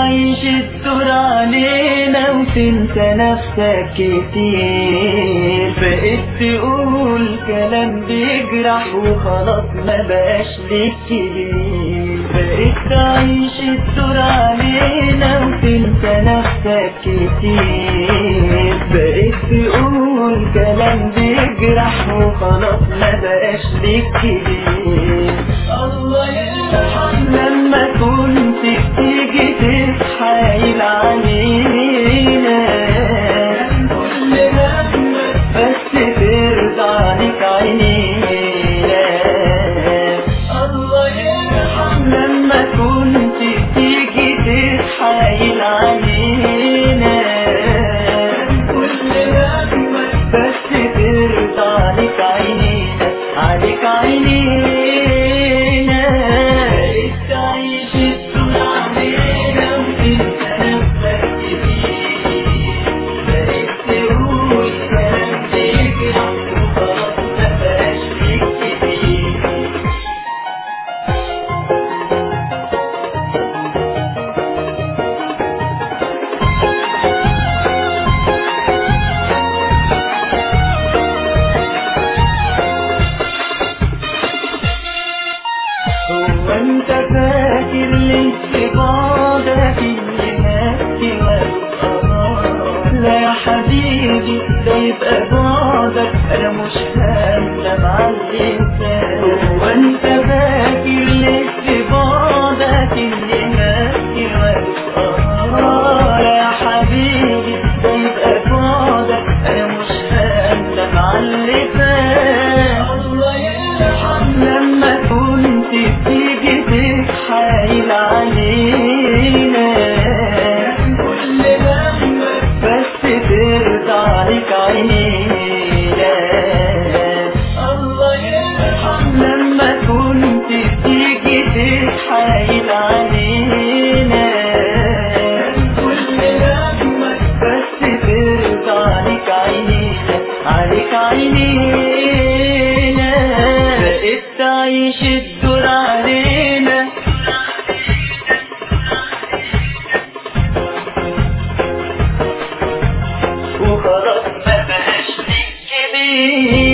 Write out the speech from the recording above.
تعيش الدور علينا وتنسى نفسك كتير بقيت تقول كلام بيجرح وخلاص ما بقاش ليك كبير بقيت تعيش الدور علينا وتنسى نفسك كتير بقيت تقول كلام بيجرح وخلاص ما بقاش ليك كبير الله يرحم لما كنت تيجي تتحايل علينا كل همك بس ترضى عليك عينينا الله يرحم لما كنت تيجي تتحايل علينا كل همك بس ترضى عليك عينينا عليك عينينا بقيت تعيش الدنيا علينا وتنسى نفسك كتير بقيت تقول كلام بيجرح وخلاص ما بقاش ليك كبير هو انت فاكر لسه بعدك اللي نفسي والقرار لا يا حبيبي ده يبقى بعدك انا مش هندم على الانسان هو انت فاكر لسه بعدك اللي نفسي والقرار لا يا حبيبي ده يبقى بعدك انا مش هندم على اللي فات الله يرحم لما كنت تيجي تتحايل علينا كل همك بس ترضى عليك عينينا الله يرحم لما كنت تيجي تتحايل علينا كل همك بس ترضى عليك عينينا عليك عينينا بقيت تعيش الدور علينا وخلاص ما بقاش ليك كبير